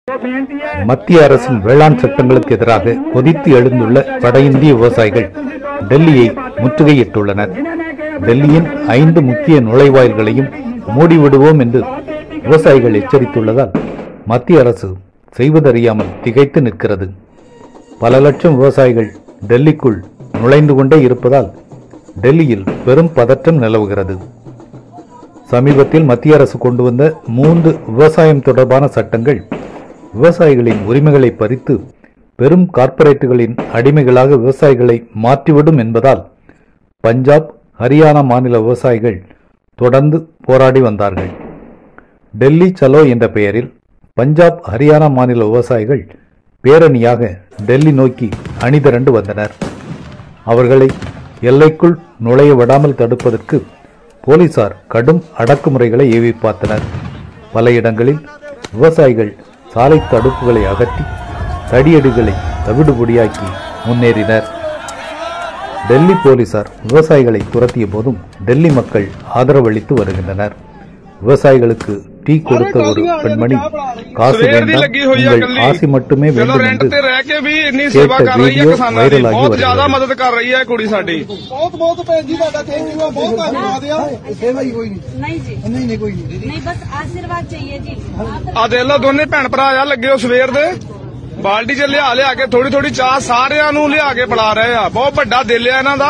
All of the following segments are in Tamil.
மத்திய அரசின் வேளாண் சட்டங்களுக்கு எதிராக கொதித்து எழுந்துள்ள வட இந்திய விவசாயிகள் டெல்லியை முற்றுகையிட்டுள்ளனர் டெல்லியின் ஐந்து முக்கிய நுழைவாயில்களையும் மூடிவிடுவோம் என்று விவசாயிகள் எச்சரித்துள்ளதால் மத்திய அரசு செய்வதறியாமல் திகைத்து நிற்கிறது பல லட்சம் விவசாயிகள் டெல்லிக்குள் நுழைந்து கொண்டே இருப்பதால் டெல்லியில் பெரும் பதற்றம் நிலவுகிறது சமீபத்தில் மத்திய அரசு கொண்டு வந்த மூன்று விவசாயம் தொடர்பான சட்டங்கள் விவசாயிகளின் உரிமைகளை பறித்து பெரும் கார்ப்பரேட்டுகளின் அடிமைகளாக விவசாயிகளை மாற்றிவிடும் என்பதால் பஞ்சாப் ஹரியானா மாநில விவசாயிகள் தொடர்ந்து போராடி வந்தார்கள் டெல்லி சலோ என்ற பெயரில் பஞ்சாப் ஹரியானா மாநில விவசாயிகள் பேரணியாக டெல்லி நோக்கி அணிதிரண்டு வந்தனர் அவர்களை எல்லைக்குள் நுழைய விடாமல் தடுப்பதற்கு போலீசார் கடும் அடக்குமுறைகளை ஏவி பார்த்தனர் பல இடங்களில் விவசாயிகள் சாலை தடுப்புகளை அகற்றி தடியடிகளை தவிடுபொடியாக்கி முன்னேறினர் டெல்லி போலீசார் விவசாயிகளை துரத்திய போதும் டெல்லி மக்கள் ஆதரவளித்து வருகின்றனர் விவசாயிகளுக்கு டீ கொடுத்த ஒரு பெண்மணி காசு ਸਵੇਰ ਦੀ வேண்டாம் ਲੱਗੀ ਹੋਈ ਆ உங்கள் ਗੱਲੀ ஆசி மட்டுமே ਚਲੋ வேண்டும் ਰੈਂਟ என்று ਤੇ ਰਹਿ ਕੇ ਵੀ ਇੰਨੀ ਖੇਤ ਸੇਵਾ ਕਰ ਰਹੀ ਹੈ ਵੀਡੀਓ ਕਿਸਾਨਾਂ ਦੀ ਵਾਇਰਲ ਆਈ ਬਹੁਤ ਹੋਈ ਜ਼ਿਆਦਾ ਹੈ। ਮਦਦ ਕਰ ਰਹੀ ਹੈ ਕੁੜੀ ਸਾਡੀ ਬਹੁਤ ਬਹੁਤ ਭੈਣ ਜੀ ਤੁਹਾਡਾ ਥੈਂਕ ਯੂ ਆ ਬਹੁਤ ਧੰਨਵਾਦ ਆ ਸੇਵਾ ਹੀ ਕੋਈ ਨਹੀਂ नहीं जी ਨਹੀਂ ਨਹੀਂ ਕੋਈ ਨਹੀਂ नहीं बस आशीर्वाद चाहिए जी आप ਆ ਦੇਖ ਲਓ ਦੋਨੇ ਭੈਣ ਭਰਾ ਆ ਲੱਗੇ ਹੋ ਸਵੇਰ ਦੇ ਬਾਲਟੀ 'ਚ ਲਿਆ ਲਿਆ ਕੇ ਥੋੜੀ ਥੋੜੀ ਚਾਹ ਸਾਰਿਆਂ ਨੂੰ ਲਿਆ ਕੇ ਪਿਲਾ ਰਹੇ ਆ ਬਹੁਤ ਵੱਡਾ ਦਿਲ ਆ ਇਹਨਾਂ ਦਾ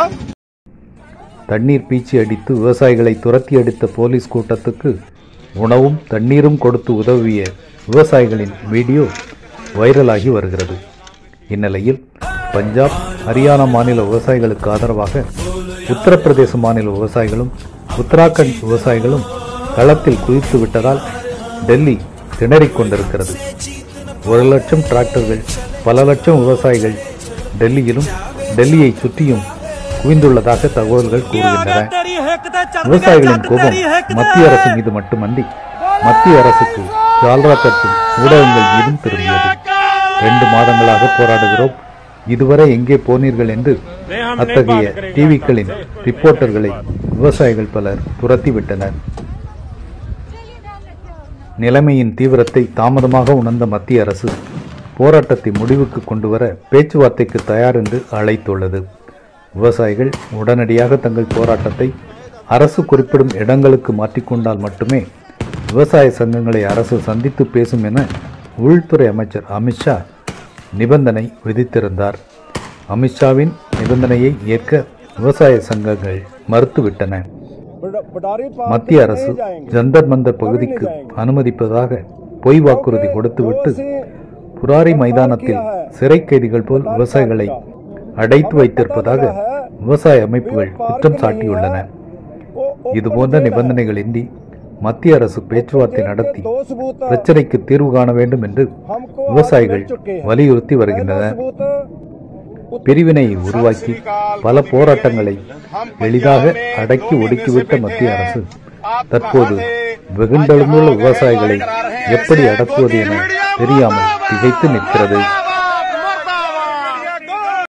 தண்ணீர் பீச்சி அடித்து விவசாயிகளை துரத்தி அடித்த போலீஸ் கூட்டத்துக்கு உணவும் தண்ணீரும் கொடுத்து உதவிய விவசாயிகளின் வீடியோ வைரலாகி வருகிறது இந்நிலையில் பஞ்சாப் ஹரியானா மாநில விவசாயிகளுக்கு ஆதரவாக உத்தரப்பிரதேச மாநில விவசாயிகளும் உத்தராகண்ட் விவசாயிகளும் களத்தில் குதித்து விட்டதால் டெல்லி திணறிக் கொண்டிருக்கிறது ஒரு லட்சம் டிராக்டர்கள் பல லட்சம் விவசாயிகள் டெல்லியிலும் டெல்லியை சுற்றியும் குவிந்துள்ளதாக தகவல்கள் கூறுகின்றன விவசாயிகளின் கோபம் மத்திய அரசு மீது மட்டுமன்றி மத்திய அரசுக்கு ஜால்ரா தட்டும் ஊடகங்கள் மீதும் திரும்பியது ரெண்டு மாதங்களாக போராடுகிறோம் இதுவரை எங்கே போனீர்கள் என்று அத்தகைய டிவிக்களின் ரிப்போர்ட்டர்களை விவசாயிகள் பலர் துரத்திவிட்டனர் நிலைமையின் தீவிரத்தை தாமதமாக உணர்ந்த மத்திய அரசு போராட்டத்தை முடிவுக்கு கொண்டுவர பேச்சுவார்த்தைக்கு தயார் என்று அழைத்துள்ளது விவசாயிகள் உடனடியாக தங்கள் போராட்டத்தை அரசு குறிப்பிடும் இடங்களுக்கு மாற்றிக்கொண்டால் மட்டுமே விவசாய சங்கங்களை அரசு சந்தித்து பேசும் என உள்துறை அமைச்சர் அமித்ஷா நிபந்தனை விதித்திருந்தார் அமித்ஷாவின் நிபந்தனையை ஏற்க விவசாய சங்கங்கள் மறுத்துவிட்டன மத்திய அரசு ஜந்தர் மந்தர் பகுதிக்கு அனுமதிப்பதாக பொய் வாக்குறுதி கொடுத்துவிட்டு புராரி மைதானத்தில் சிறை கைதிகள் போல் விவசாயிகளை அடைத்து வைத்திருப்பதாக விவசாய அமைப்புகள் குற்றம் சாட்டியுள்ளன இதுபோன்ற நிபந்தனைகளின்றி மத்திய அரசு பேச்சுவார்த்தை நடத்தி பிரச்சனைக்கு தீர்வு காண வேண்டும் என்று விவசாயிகள் வலியுறுத்தி வருகின்றனர் பிரிவினையை உருவாக்கி பல போராட்டங்களை எளிதாக அடக்கி ஒடுக்கிவிட்ட மத்திய அரசு தற்போது வெகுண்டெழுந்துள்ள விவசாயிகளை எப்படி அடக்குவது என தெரியாமல் திகைத்து நிற்கிறது